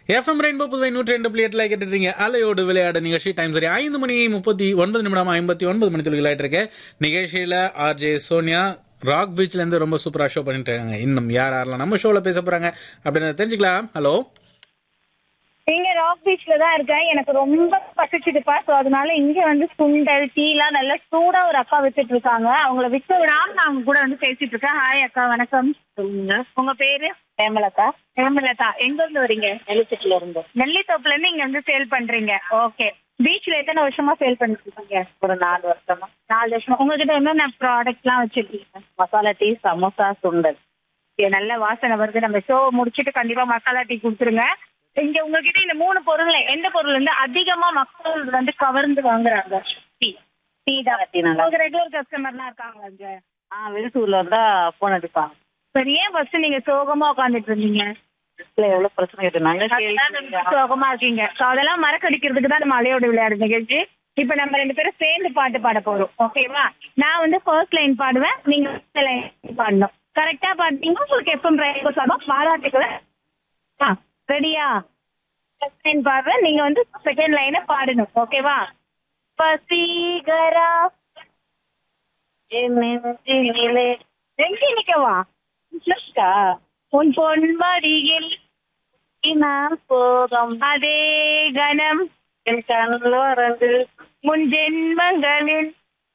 FM rainbow Puduvai நூற்றி ரெண்டு புள்ளி எட்டில் கேட்டுருக்கீங்க அலையோடு விளையாட நிகழ்ச்சி டைம் சரி ஐந்து மணி முப்பத்தி ஒன்பது நிமிடம் ஐம்பத்தி ஒன்பது மணி துளிகளாயிட்டு இருக்கு நிகழ்ச்சியில் ஆர்ஜே சோனியா ராக் பீச்ல இருந்து ரொம்ப சூப்பரா ஷோ பண்ணிட்டு இருக்காங்க இன்னும் யார் யாரெல்லாம் நம்ம ஷோல பேச போறாங்க அப்படின்னு தெரிஞ்சுக்கலாம் ஹலோ இங்க ராக் பீச்ல தான் இருக்கேன் எனக்கு ரொம்ப பசிச்சுதுப்பா ஸோ அதனால இங்க வந்து சுண்டல் டீலாம் நல்லா சூடா ஒரு அக்கா வித்துட்டு இருக்காங்க அவங்கள விற்க விடாம நான் அவங்க கூட வந்து பேசிட்டு இருக்கேன் ஹாய் அக்கா வணக்கம் சொல்லுங்க உங்க பேரு ஹேமலதா ஹேமலதா எங்க இருந்து வரீங்க நெல்லித்தோப்புல இருந்து நெல்லித்தோப்புல இருந்து இங்க வந்து சேல் பண்றீங்க ஓகே பீச்ல எத்தனை வருஷமா சேல் பண்ணிட்டு இருக்கீங்க ஒரு நாலு வருஷமா நாலு வருஷமா உங்ககிட்ட என்னென்ன ப்ராடக்ட்லாம் வச்சிருக்கீங்க மசாலா டீ சமோசா சுண்டல் இங்க நல்ல வாசனை வருது நம்ம ஷோ முடிச்சிட்டு கண்டிப்பா மசாலா டீ கொடுத்துருங்க இங்க உங்ககிட்ட இந்த மூணு பொருள்ல எந்த பொருள் வந்து அதிகமா மக்கள் வந்து கவர்ந்து வாங்குறாங்க டீ டீ தான் டீ நல்லா உங்க ரெகுலர் கஸ்டமர்லாம் இருக்காங்களா இங்க ஆ விழுத்தூர்ல இருந்தா போன் அடிப்பாங்க சரி ஏன் ஃபர்ஸ்ட் நீங்க சோகமா உட்காந்துட்டு இருந்தீங்க வீட்டுல எவ்வளவு பிரச்சனை இருக்கு நாங்க அதெல்லாம் சோகமா இருக்கீங்க So, அதெல்லாம் மறக்கடிக்கிறதுக்கு தான் நம்ம அலையோட விளையாடு நிகழ்ச்சி இப்ப நம்ம ரெண்டு பேரும் சேர்ந்து பாட்டு பாட போறோம் ஓகேவா நான் வந்து ஃபர்ஸ்ட் லைன் பாடுவேன் நீங்க லைன் பாடணும் கரெக்டா பாட்டீங்கன்னா உங்களுக்கு எப்பவும் பிரைஸ் ஆகும் பாராட்டுக்களை ஆ ரெடியா ஃபர்ஸ்ட் லைன் பாடுறேன் நீங்க வந்து செகண்ட் லைனை பாடணும் ஓகேவா பசீகரா என் நெஞ்சினிலே எங்க நிக்கவா இஷ்டா, உன் பொன்மடியில் நான் போதும் அதே கணம் என் கண்ணோரந்து முன் ஜென்மங்களில்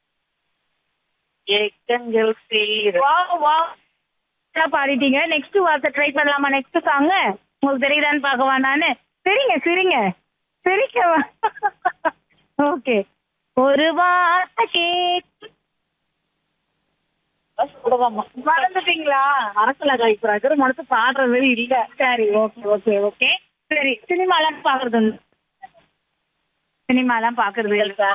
ஏக்கங்கள் சீர வா வா பாடிட்டீங்க நெக்ஸ்ட் வார்த்தை ட்ரை பண்ணலாமா நெக்ஸ்ட் சாங் உங்களுக்கு தெரியுதான்னு பார்க்கவா நானு சரிங்க சரிங்க சிரிக்கவா ஓகே ஒரு வார்த்தை கேட்டு மறந்துட்டீங்களா அரசல காய்க்கிறாங்க மனசு பாடுறது இல்ல சரி ஓகே ஓகே ஓகே சரி சினிமாலாம் பாக்குறது உண்டு. சினிமாலாம் பாக்குறது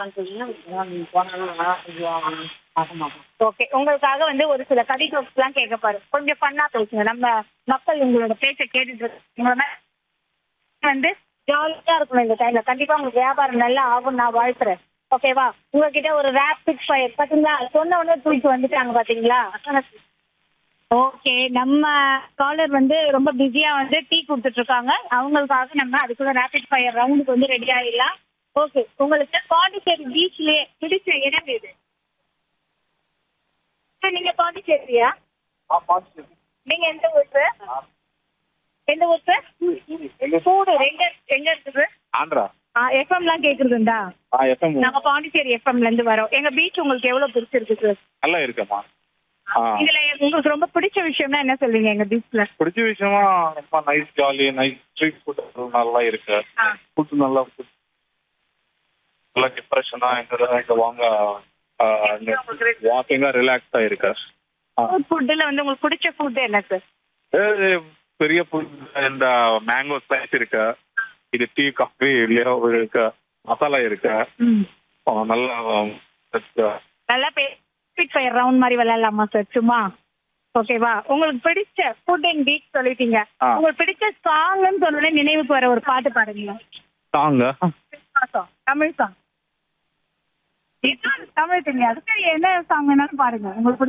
ஓகே உங்களுக்காக வந்து ஒரு சில கதை எல்லாம் கேட்க பாரு கொஞ்சம் ஃபன்னா பேசுங்க நம்ம மக்கள் உங்களோட பேச்சை கேட்டுட்டு இருக்காங்க வந்து ஜாலியா இருக்கணும் இந்த டைம்ல கண்டிப்பா உங்களுக்கு வியாபாரம் நல்லா ஆகும் நான் வாழ்த்துறேன் ஓகேவா உங்ககிட்ட ஒரு ரேபிட் ஃபயர் பாத்தீங்களா சொன்ன உடனே தூக்கி வந்துட்டாங்க பாத்தீங்களா ஓகே நம்ம காலர் வந்து ரொம்ப பிஸியா வந்து டீ கொடுத்துட்டு இருக்காங்க அவங்களுக்காக நம்ம அதுக்குள்ள ரேபிட் ஃபயர் ரவுண்டுக்கு வந்து ரெடி ஆயிடலாம் ஓகே உங்களுக்கு பாண்டிச்சேரி பீச்லயே பிடிச்ச இடம் எது சரி, நீங்க பாண்டிச்சேரியா நீங்க எந்த ஊர் சார் எந்த ஊர் சார் கூடு எங்க எங்க இருக்குது ஆந்திரா எஃப்எம்லாம் கேக்குறதுண்டா ஆ எஃப்எம் நாங்க பாண்டிச்சேரி எஃப்எம்ல இருந்து வரோம் எங்க பீச் உங்களுக்கு எவ்வளவு பிடிச்சிருக்கு சார் நல்லா இருக்கேம்மா ஆ இதுல உங்களுக்கு ரொம்ப பிடிச்ச விஷயம்னா என்ன சொல்வீங்க எங்க பீச்ல பிடிச்ச விஷயமா ரொம்ப nice jolly nice street food நல்லா இருக்கு ஆ. ஃபுட் நல்லா food. நல்லா டிப்ரெஷனா எங்க இங்க வாங்க வாக்கிங்கா ரிலாக்ஸா இருக்கு ஆ. ஃபுட்ல வந்து உங்களுக்கு பிடிச்ச ஃபுட் என்ன சார் இது பெரிய ஃபுட் இந்த மேங்கோ ஸ்லைஸ் இருக்கு இது டீ காஃபி இருக்கு மசாலா இருக்கு ஆ, நல்லா இருக்கு. நல்லா பேசிக் ஃபயர் ரவுண்ட் மாதிரி விளையாடலாமா சார் சும்மா ஓகேவா உங்களுக்கு பிடிச்ச ஃபுட் அண்ட் பீச் சொல்லிட்டீங்க ஆ. உங்களுக்கு பிடிச்ச சாங்னு சொன்னோடனே நினைவுக்கு வர ஒரு பாட்டு பாடுங்க தாங்க song, தமிழ் சாங் தமிழ் தெரியாது சரி என்ன சாங் வேணாலும் பாருங்க உங்களுக்கு பிடிச்ச